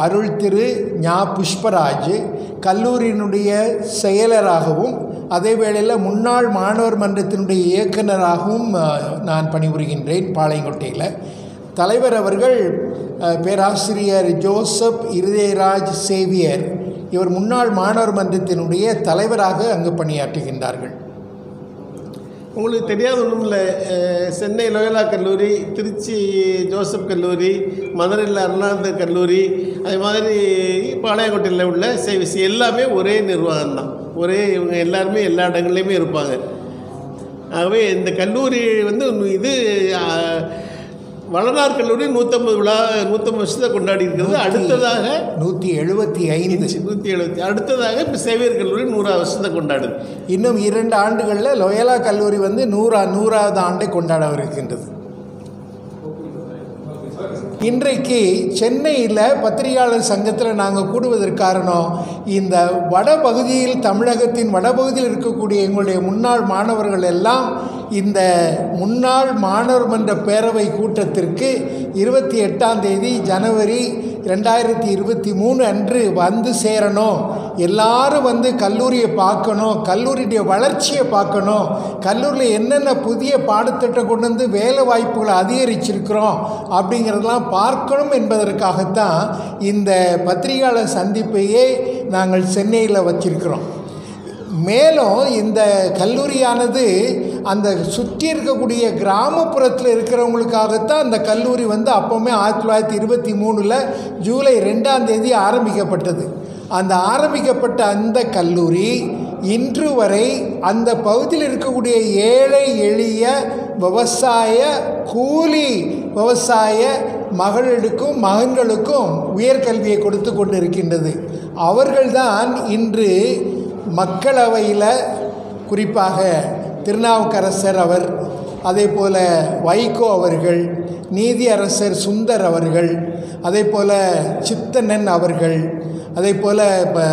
அருள் திரு ஞா புஷ்பராஜ் கல்லூரியினுடைய செயலராகவும் அதே வேளையில் முன்னாள் மாணவர் மன்றத்தினுடைய இயக்குனராகவும் அஹ், நான் பணிபுரிகின்றேன் பாளையங்கோட்டையில் தலைவர் அவர்கள் அஹ், பேராசிரியர் ஜோசப் இருதயராஜ் சேவியர் இவர் முன்னாள் மாணவர் மன்றத்தினுடைய தலைவராக அங்கு பணியாற்றுகின்றார்கள் உங்களுக்கு தெரியாத ஒன்றும் இல்லை அஹ், சென்னை லோயலா கல்லூரி திருச்சி ஜோசப் கல்லூரி மதுரையில் அருணானந்த கல்லூரி அதே மாதிரி பாளையங்கோட்டையில் உள்ள சேவிஸ் எல்லாமே ஒரே நிர்வாகம் தான் ஒரே இவங்க எல்லாருமே எல்லா இடங்கள்லையுமே இருப்பாங்க ஆகவே இந்த கல்லூரி வந்து இது அஹ், வளனார் கல்லூரி நூற்றம்பது விழா நூற்றம்பது வருஷத்தை கொண்டாடி இருக்கிறது அடுத்ததாக நூற்றி எழுபத்தி ஐந்து நூற்றி எழுபத்தி அடுத்ததாக இப்போ சேவியர் கல்லூரி நூறாவது வருஷத்தை கொண்டாடுது இன்னும் இரண்டு ஆண்டுகளில் லொயலா கல்லூரி வந்து நூறா நூறாவது ஆண்டை கொண்டாடவிருக்கின்றது இன்றைக்கு சென்னையில் பத்திரிகையாளர் சங்கத்தில் நாங்கள் கூடுவதற்கு காரணம் இந்த வடபகுதியில் தமிழகத்தின் வடபகுதியில் இருக்கக்கூடிய எங்களுடைய முன்னாள் மாணவர்கள் எல்லாம் இந்த முன்னாள் மாணவர் மன்ற பேரவை கூட்டத்திற்கு இருபத்தி எட்டாம் தேதி ஜனவரி ரெண்டாயிரத்தி இருபத்தி மூணு அன்று வந்து சேரணும் எல்லாரும் வந்து கல்லூரியை பார்க்கணும் கல்லூரியுடைய வளர்ச்சியை பார்க்கணும் கல்லூரியில் என்னென்ன புதிய பாடத்திட்டம் கொண்டு வந்து வேலை வாய்ப்புகளை அதிகரிச்சிருக்கிறோம் அப்படிங்கிறதெல்லாம் பார்க்கணும் என்பதற்காகத்தான் இந்த பத்திரிகையாளர் சந்திப்பையே நாங்கள் சென்னையில் வச்சிருக்கிறோம் மேலும் இந்த கல்லூரியானது அந்த சுற்றி இருக்கக்கூடிய கிராமப்புறத்தில் இருக்கிறவங்களுக்காகத்தான் அந்த கல்லூரி வந்து அப்போவுமே ஆயிரத்தி தொள்ளாயிரத்தி இருபத்தி மூணில் ஜூலை ரெண்டாம் தேதி ஆரம்பிக்கப்பட்டது அந்த ஆரம்பிக்கப்பட்ட அந்த கல்லூரி இன்று வரை அந்த பகுதியில் இருக்கக்கூடிய ஏழை எளிய விவசாய கூலி விவசாய மகளிருக்கும் மகன்களுக்கும் உயர்கல்வியை கொடுத்து கொண்டு இருக்கின்றது அவர்கள்தான் இன்று மக்களவையில் குறிப்பாக திருநாவுக்கரசர் அவர் அதே போல் வைகோ அவர்கள் நீதியரசர் சுந்தர் அவர்கள் அதே போல் சித்தனன் அவர்கள் அதே போல் இப்போ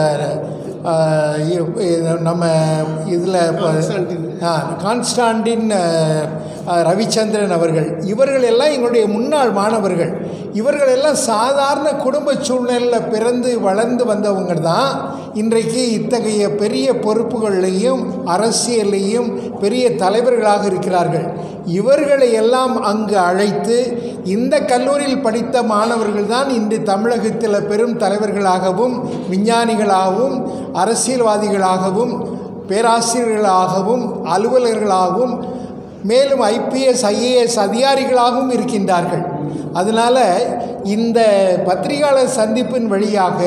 நம்ம இதில் கான்ஸ்டான்டின். கான்ஸ்டாண்டின் அஹ், அஹ், ரவிச்சந்திரன் அவர்கள் இவர்கள் எல்லாம் எங்களுடைய முன்னாள் மாணவர்கள் இவர்கள் எல்லாம் சாதாரண குடும்ப சூழ்நிலையில் பிறந்து வளர்ந்து வந்தவங்க தான் இன்றைக்கு இத்தகைய பெரிய பொறுப்புகளையும் அரசியலையும் பெரிய தலைவர்களாக இருக்கிறார்கள் இவர்களை எல்லாம் அங்கு அழைத்து இந்த கல்லூரியில் படித்த மாணவர்கள் தான் இன்று தமிழகத்தில் பெரும் தலைவர்களாகவும் விஞ்ஞானிகளாகவும் அரசியல்வாதிகளாகவும் பேராசிரியர்களாகவும் அலுவலர்களாகவும் மேலும் ஐபிஎஸ் ஐஏஎஸ் அதிகாரிகளாகவும் இருக்கின்றார்கள் அதனால் இந்த பத்திரிகையாளர் சந்திப்பின் வழியாக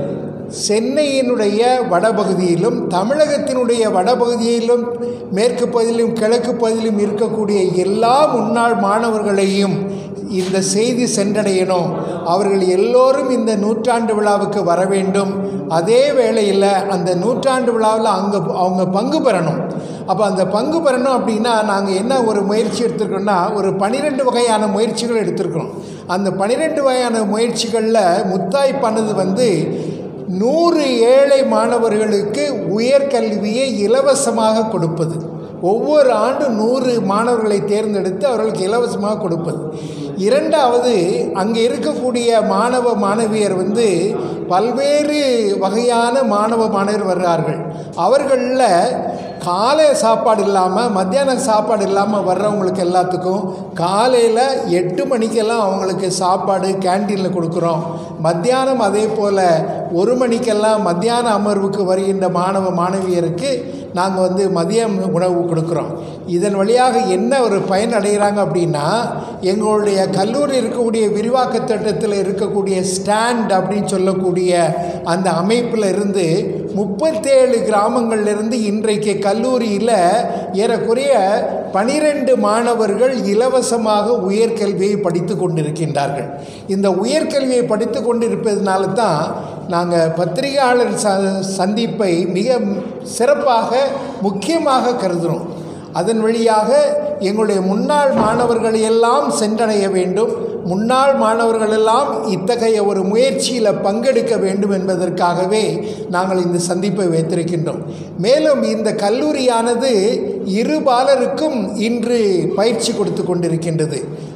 சென்னையினுடைய வடபகுதியிலும் தமிழகத்தினுடைய வடபகுதியிலும் மேற்கு பகுதியிலும் கிழக்கு பகுதியிலும் இருக்கக்கூடிய எல்லா முன்னாள் மாணவர்களையும் இந்த செய்தி சென்றடையணும் அவர்கள் எல்லோரும் இந்த நூற்றாண்டு விழாவுக்கு வர வேண்டும் அதே வேளையில் அந்த நூற்றாண்டு விழாவில் அங்கே அவங்க பங்கு பெறணும் அப்போ அந்த பங்கு பெறணும் அப்படின்னா நாங்கள் என்ன ஒரு முயற்சி எடுத்திருக்கோம்னா ஒரு பன்னிரெண்டு வகையான முயற்சிகள் எடுத்திருக்கிறோம் அந்த பன்னிரெண்டு வகையான முயற்சிகளில் முத்தாய் பண்ணது வந்து நூறு ஏழை மாணவர்களுக்கு உயர்கல்வியை இலவசமாக கொடுப்பது ஒவ்வொரு ஆண்டும் நூறு மாணவர்களை தேர்ந்தெடுத்து அவர்களுக்கு இலவசமாக கொடுப்பது இரண்டாவது அங்கே இருக்கக்கூடிய மாணவ மாணவியர் வந்து பல்வேறு வகையான மாணவ மாணவர் வர்றார்கள் அவர்களில் காலை சாப்பாடு இல்லாமல் மத்தியான சாப்பாடு இல்லாமல் வர்றவங்களுக்கு எல்லாத்துக்கும் காலையில் எட்டு மணிக்கெல்லாம் அவங்களுக்கு சாப்பாடு கேண்டீனில் கொடுக்குறோம் மத்தியானம் அதே போல் ஒரு மணிக்கெல்லாம் மத்தியான அமர்வுக்கு வருகின்ற மாணவ மாணவியருக்கு நாங்கள் வந்து மதியம் உணவு கொடுக்குறோம் இதன் வழியாக என்ன ஒரு பயன் அடைகிறாங்க அப்படின்னா எங்களுடைய கல்லூரி இருக்கக்கூடிய விரிவாக்க திட்டத்தில் இருக்கக்கூடிய ஸ்டாண்ட் அப்படின்னு சொல்லக்கூடிய அந்த அமைப்பில் இருந்து முப்பத்தேழு கிராமங்கள்லேருந்து இன்றைக்கு கல்லூரியில் ஏறக்குறைய பனிரெண்டு மாணவர்கள் இலவசமாக உயர்கல்வியை படித்து கொண்டிருக்கின்றார்கள் இந்த உயர்கல்வியை படித்து கொண்டிருப்பதனால தான் நாங்கள் பத்திரிகையாளர் ச சந்திப்பை மிக சிறப்பாக முக்கியமாக கருதுகிறோம் அதன் வழியாக எங்களுடைய முன்னாள் மாணவர்களை எல்லாம் சென்றடைய வேண்டும் முன்னாள் மாணவர்கள் எல்லாம் இத்தகைய ஒரு முயற்சியில் பங்கெடுக்க வேண்டும் என்பதற்காகவே நாங்கள் இந்த சந்திப்பை வைத்திருக்கின்றோம் மேலும் இந்த கல்லூரியானது இருபாலருக்கும் இன்று பயிற்சி கொடுத்து கொண்டிருக்கின்றது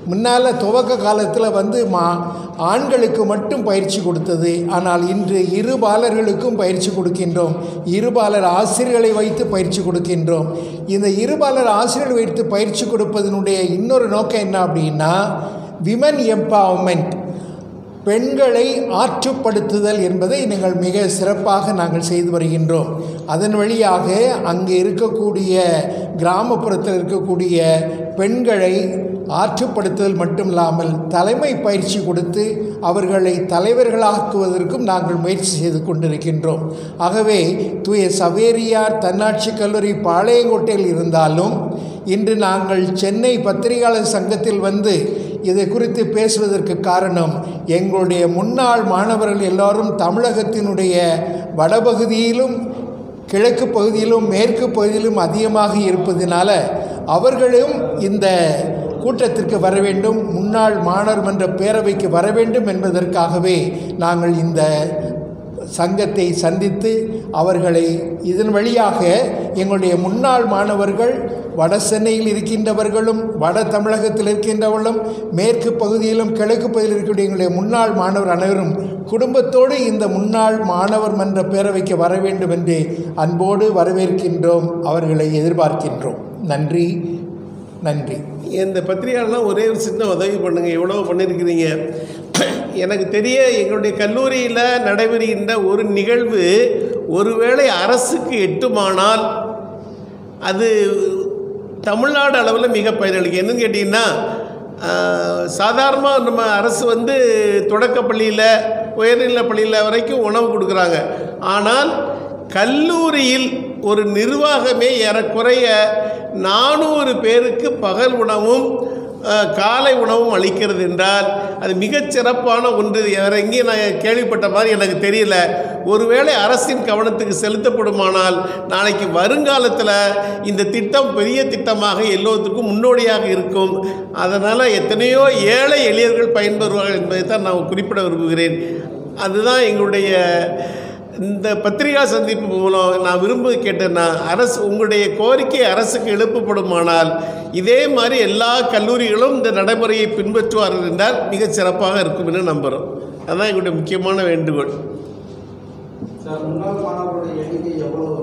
முன்னால் துவக்க காலத்தில் வந்து மா ஆண்களுக்கு மட்டும் பயிற்சி கொடுத்தது ஆனால் இன்று இருபாலர்களுக்கும் பயிற்சி கொடுக்கின்றோம் இருபாலர் ஆசிரியர்களை வைத்து பயிற்சி கொடுக்கின்றோம் இந்த இருபாலர் ஆசிரியர்கள் வைத்து பயிற்சி கொடுப்பதனுடைய இன்னொரு நோக்கம் என்ன அப்படின்னா விமன் எம்பவர்மெண்ட் பெண்களை ஆற்றுப்படுத்துதல் என்பதை நீங்கள் மிக சிறப்பாக நாங்கள் செய்து வருகின்றோம் அதன் வழியாக அங்கே இருக்கக்கூடிய கிராமப்புறத்தில் இருக்கக்கூடிய பெண்களை ஆற்றுப்படுத்துதல் மட்டும் இல்லாமல் தலைமை பயிற்சி கொடுத்து அவர்களை தலைவர்களாக்குவதற்கும் நாங்கள் முயற்சி செய்து கொண்டிருக்கின்றோம் ஆகவே தூய சவேரியார் தன்னாட்சி கல்லூரி பாளையங்கோட்டையில் இருந்தாலும் இன்று நாங்கள் சென்னை பத்திரிகையாளர் சங்கத்தில் வந்து இதை குறித்து பேசுவதற்கு காரணம் எங்களுடைய முன்னாள் மாணவர்கள் எல்லாரும் தமிழகத்தினுடைய வடபகுதியிலும் கிழக்கு பகுதியிலும் மேற்கு பகுதியிலும் அதிகமாக இருப்பதினால அவர்களும் இந்த கூட்டத்திற்கு வர வேண்டும் முன்னாள் மாணவர் மன்ற பேரவைக்கு வர வேண்டும் என்பதற்காகவே நாங்கள் இந்த சங்கத்தை சந்தித்து அவர்களை இதன் வழியாக எங்களுடைய முன்னாள் மாணவர்கள் வட சென்னையில் இருக்கின்றவர்களும் வட தமிழகத்தில் இருக்கின்றவர்களும் மேற்கு பகுதியிலும் கிழக்கு பகுதியில் இருக்கக்கூடிய எங்களுடைய முன்னாள் மாணவர் அனைவரும் குடும்பத்தோடு இந்த முன்னாள் மாணவர் மன்ற பேரவைக்கு வர வேண்டும் என்று அன்போடு வரவேற்கின்றோம் அவர்களை எதிர்பார்க்கின்றோம் நன்றி நன்றி இந்த பத்திரிகையாளர்லாம் ஒரே ஒரு சின்ன உதவி பண்ணுங்க எவ்வளோ பண்ணியிருக்கிறீங்க எனக்கு தெரிய எங்களுடைய கல்லூரியில் நடைபெறுகின்ற ஒரு நிகழ்வு ஒருவேளை அரசுக்கு எட்டுமானால் அது தமிழ்நாடு அளவில் மிக பயனளிக்கும் என்னன்னு கேட்டிங்கன்னா சாதாரணமாக நம்ம அரசு வந்து தொடக்கப் பள்ளியில் உயர்நிலைப் பள்ளியில் வரைக்கும் உணவு கொடுக்குறாங்க ஆனால் கல்லூரியில் ஒரு நிர்வாகமே ஏறக்குறைய நானூறு பேருக்கு பகல் உணவும் அஹ், காலை உணவும் அளிக்கிறது என்றால் அது மிகச் சிறப்பான ஒன்று வேற எங்கேயும் நான் கேள்விப்பட்ட மாதிரி எனக்கு தெரியல ஒருவேளை அரசின் கவனத்துக்கு செலுத்தப்படுமானால் நாளைக்கு வருங்காலத்தில் இந்த திட்டம் பெரிய திட்டமாக எல்லோருக்கும் முன்னோடியாக இருக்கும் அதனால் எத்தனையோ ஏழை எளியர்கள் பயன்பெறுவார்கள் என்பதை தான் நான் குறிப்பிட விரும்புகிறேன் அதுதான் எங்களுடைய இந்த பத்திரிகா சந்திப்பு மூலம் நான் விரும்ப கேட்டேன்னா அரசு உங்களுடைய கோரிக்கை அரசுக்கு எழுப்பப்படுமானால் இதே மாதிரி எல்லா கல்லூரிகளும் இந்த நடைமுறையை பின்பற்றுவார்கள் என்றால் மிகச் சிறப்பாக இருக்கும் என்று நம்புகிறோம் அதுதான் எங்களுடைய முக்கியமான வேண்டுகோள் சார் முன்னாள் மாணவர்களுடைய எண்ணிக்கை எவ்வளவு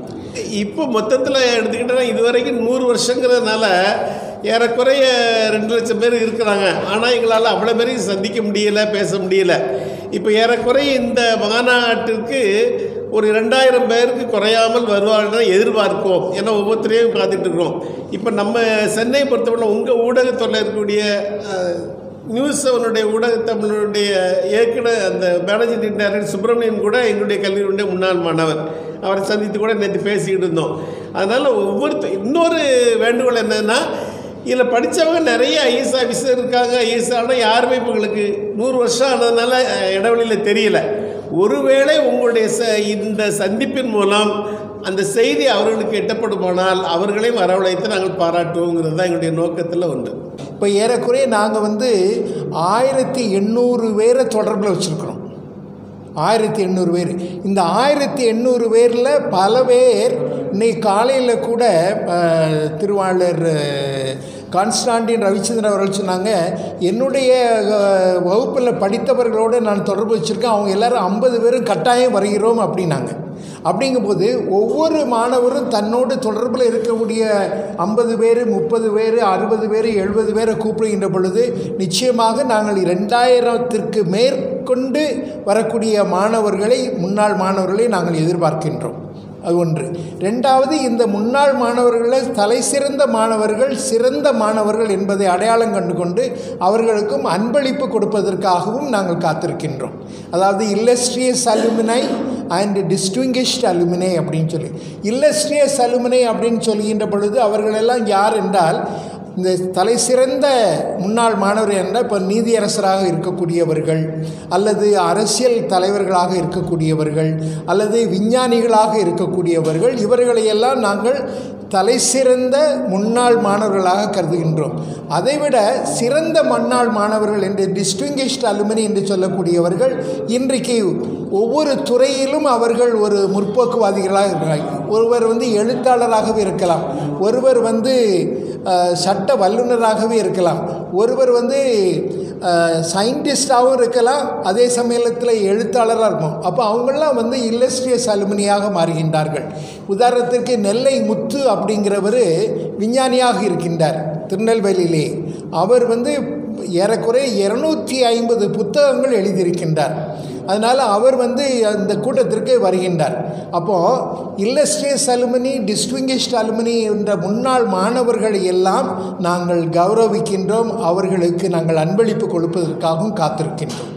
இப்போ மொத்தத்தில் எடுத்துக்கிட்டோன்னா இது வரைக்கும் நூறு வருஷங்கிறதுனால ஏறக்குறைய ரெண்டு லட்சம் பேர் இருக்கிறாங்க ஆனால் எங்களால் அவ்வளோ பேரையும் சந்திக்க முடியல பேச முடியல இப்போ ஏறக்குறைய இந்த மாநாட்டிற்கு ஒரு ரெண்டாயிரம் பேருக்கு குறையாமல் வருவார்கள் எதிர்பார்க்கிறோம் ஏன்னா ஒவ்வொருத்தரையும் காத்துட்டு இருக்கிறோம் இப்போ நம்ம சென்னை பொறுத்தவரை உங்கள் ஊடகத்தில் இருக்கக்கூடிய அஹ், நியூஸ் அவனுடைய ஊடகத்தமிழனுடைய இயக்குனர் அந்த மேனேஜிங் டைரக்டர் சுப்பிரமணியன் கூட எங்களுடைய கல்லூரியுடைய முன்னாள் மாணவர் அவரை சந்தித்து கூட நேற்று பேசிக்கிட்டு இருந்தோம் அதனால் ஒவ்வொருத்த இன்னொரு வேண்டுகோள் என்னென்னா இதில் படித்தவங்க நிறைய ஐஎஸ் ஆஃபீஸர் இருக்காங்க ஐஎஸ் ஆனால் யாருமே இப்போ உங்களுக்கு நூறு வருஷம் ஆனதுனால அஹ், இடைவெளியில் தெரியல ஒருவேளை உங்களுடைய ச இந்த சந்திப்பின் மூலம் அந்த செய்தி அவர்களுக்கு எட்டப்படுமானால் அவர்களையும் வரவழைத்து நாங்கள் பாராட்டுவோங்கிறது தான் எங்களுடைய நோக்கத்தில் ஒன்று இப்போ ஏறக்குறைய நாங்கள் வந்து ஆயிரத்தி எண்ணூறு பேரை தொடர்பில் வச்சுருக்குறோம் ஆயிரத்தி எண்ணூறு பேர் இந்த ஆயிரத்தி எண்ணூறு பேரில் பல பேர் இன்னைக்கு காலையில் கூட அஹ், திருவாளர் அஹ், கான்ஸ்டாண்டின் ரவிச்சந்திரன் அவர்கள் சொன்னாங்க என்னுடைய அஹ், வகுப்பில் படித்தவர்களோடு நான் தொடர்பு வச்சுருக்கேன் அவங்க எல்லாரும் ஐம்பது பேரும் கட்டாயம் வருகிறோம் அப்படின்னாங்க அப்படிங்கும்போது ஒவ்வொரு மாணவரும் தன்னோடு தொடர்பில் இருக்கக்கூடிய ஐம்பது பேர் முப்பது பேர் அறுபது பேர் எழுபது பேரை கூப்பிடுகின்ற பொழுது நிச்சயமாக நாங்கள் ரெண்டாயிரத்திற்கு மேற்கொண்டு வரக்கூடிய மாணவர்களை முன்னாள் மாணவர்களை நாங்கள் எதிர்பார்க்கின்றோம் அது ஒன்று ரெண்டாவது இந்த முன்னாள் மாணவர்களில் தலை சிறந்த மாணவர்கள் சிறந்த மாணவர்கள் என்பதை அடையாளம் கண்டு கொண்டு அவர்களுக்கும் அன்பளிப்பு கொடுப்பதற்காகவும் நாங்கள் காத்திருக்கின்றோம் அதாவது இல்லஸ்ட்ரியஸ் அலுமினை அண்ட் டிஸ்டிங்கிஷ்ட் அலுமினை அப்படின்னு சொல்லி இல்லஸ்ட்ரியஸ் அலுமினை அப்படின்னு சொல்கின்ற பொழுது அவர்களெல்லாம் யார் என்றால் இந்த தலை சிறந்த முன்னாள் மாணவர் என்றால் இப்போ நீதியரசராக இருக்கக்கூடியவர்கள் அல்லது அரசியல் தலைவர்களாக இருக்கக்கூடியவர்கள் அல்லது விஞ்ஞானிகளாக இருக்கக்கூடியவர்கள் இவர்களையெல்லாம் நாங்கள் தலை சிறந்த முன்னாள் மாணவர்களாக கருதுகின்றோம் அதைவிட சிறந்த முன்னாள் மாணவர்கள் என்று டிஸ்டிங்கிஷ்ட் அலுமினி என்று சொல்லக்கூடியவர்கள் இன்றைக்கு ஒவ்வொரு துறையிலும் அவர்கள் ஒரு முற்போக்குவாதிகளாக இருக்கிறார்கள் ஒருவர் வந்து எழுத்தாளராகவே இருக்கலாம் ஒருவர் வந்து அஹ், சட்ட வல்லுநராகவே இருக்கலாம் ஒருவர் வந்து சயின்டிஸ்டாகவும் இருக்கலாம் அதே சமயத்தில் எழுத்தாளராக இருக்கும் அப்போ அவங்களாம் வந்து இல்லஸ்ட்ரியஸ் அலுமினியாக மாறுகின்றார்கள் உதாரணத்திற்கு நெல்லை முத்து அப்படிங்கிறவர் விஞ்ஞானியாக இருக்கின்றார் திருநெல்வேலியிலே அவர் வந்து ஏறக்குறைய இருநூற்றி ஐம்பது புத்தகங்கள் எழுதியிருக்கின்றார் அதனால் அவர் வந்து அந்த கூட்டத்திற்கு வருகின்றார் அப்போது இல்லஸ்ட்ரியஸ் அலுமினி டிஸ்டிங்கிஷ்ட் அலுமினி என்ற முன்னாள் மாணவர்களை எல்லாம் நாங்கள் கௌரவிக்கின்றோம் அவர்களுக்கு நாங்கள் அன்பளிப்பு கொடுப்பதற்காகவும் காத்திருக்கின்றோம்